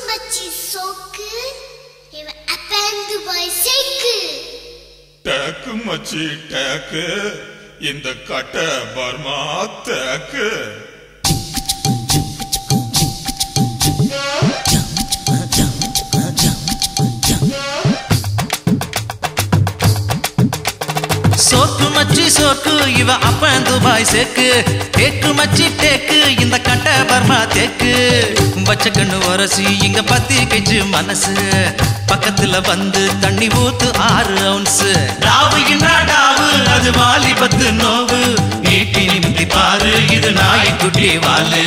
மச்சி சோக்கு இவன் அப்பந்து போய் சேக்கு டேக்கு மச்சி டேக்கு இந்த கட்ட பர்மா தேக்கு சோக்கு மச்சி சோக்கு இவ அப்பன் துபாய் சேக்கு தேக்கு மச்சி தேக்கு இந்த கட்ட பர்மா தேக்கு வச்ச கண்ணு உரசி இங்க பத்தி கெஞ்சு மனசு பக்கத்துல வந்து தண்ணி ஊத்து ஆறு அவுன்ஸ் டாவு இன்னா டாவு அது வாலி பத்து நோவு நீட்டி நிமித்தி பாரு இது நாய்க்குட்டி வாலு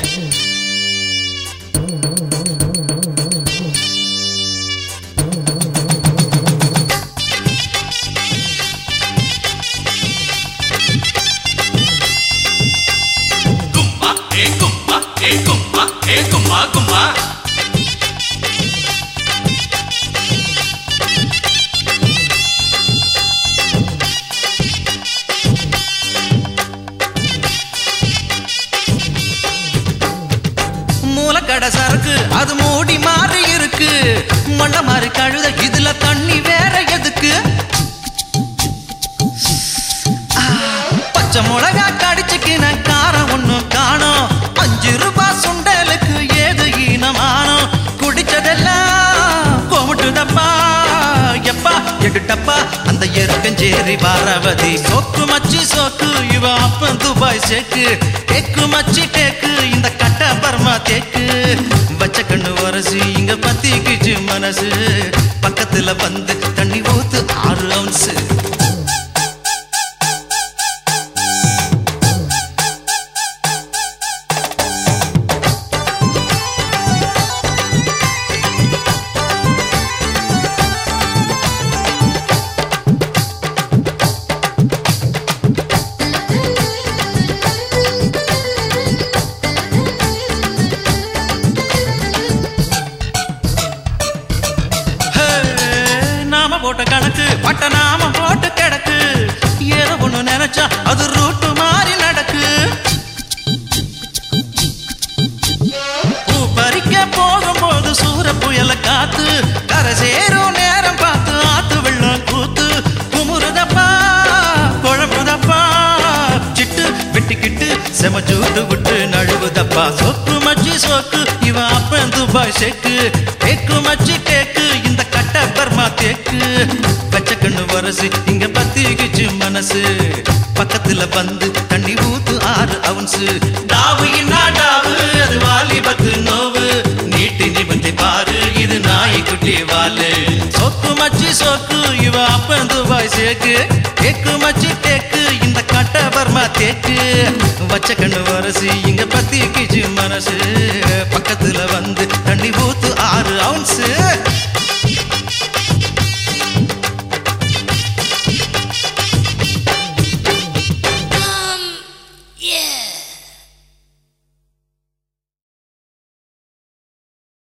கும்மா ஏ கும்மா ஏ கும்மா ஏ கும்மா கும்மா மூலக்கடை சரக்கு அது மூடி மாறி இருக்கு மண்ண மாறி கழுத இதுல தண்ணி வேற எதுக்கு ஆ, பச்சை மிளகா கடிச்சுக்கின காரம் ஒண்ணும் காணோம் அஞ்சு ரூபாய் சுண்டலுக்கு ஏது ஈனமானோம் குடிச்சதெல்லாம் கோமுட்டுதப்பா எப்பா எடுட்டப்பா அந்த எருக்கஞ்சேரி பாரவதி சோக்கு மச்சி சோக்கு இவ அப்பன் துபாய் சேக்கு தேக்கு மச்சி தேக்கு இந்த கட்ட பர்மா தேக்கு வச்ச கண்ணு வரசி இங்க பத்திக்குச்சு மனசு பக்கத்துல வந்து தண்ணி ஊத்து ஆறு அவுன்ஸு ஹே, நாம போட்ட கணக்கு பட்ட நாம போட்டு கிடக்கு ஏதோ ஒண்ணு நினைச்சா அது ரூட்டு மாறி நடக்கு பூ பறிக்க போகும்போது சூற புயல காத்து கரை சேரும் நேரம் பார்த்து ஆத்து வெள்ளம் கூத்து குமுறுதப்பா குழம்புதப்பா சிட்டு வெட்டிக்கிட்டு செம சூட்டு விட்டு நழுவுதப்பா சொக்கு மச்சி சொக்கு இவன் அப்பன் துபாய் செக்கு தேக்கு மச்சி தேக்கு இந்த கட்ட பர்மா தேக்கு வச்ச கண்ணு வரசு இங்க பத்திக்குச்சு மனசு பக்கத்துல வந்து தண்ணி ஊத்து ஆறு அவுன்ஸு டாவு இன்னா டாவு அது வாலி பத்து நோவு நீட்டி நிபந்தி பாரு இது நாய்க்குட்டி வாலு சொக்கு மச்சி சொக்கு இவ அப்பன் துபாய் சேக்கு தேக்கு மச்சி தேக்கு இந்த கட்ட பர்மா தேக்கு வச்ச கண்ணு வரசி இங்க பத்திக்குச்சு மனசு பக்கத்துல வந்து தண்ணி ஊத்து ஆறு அவுன்ஸு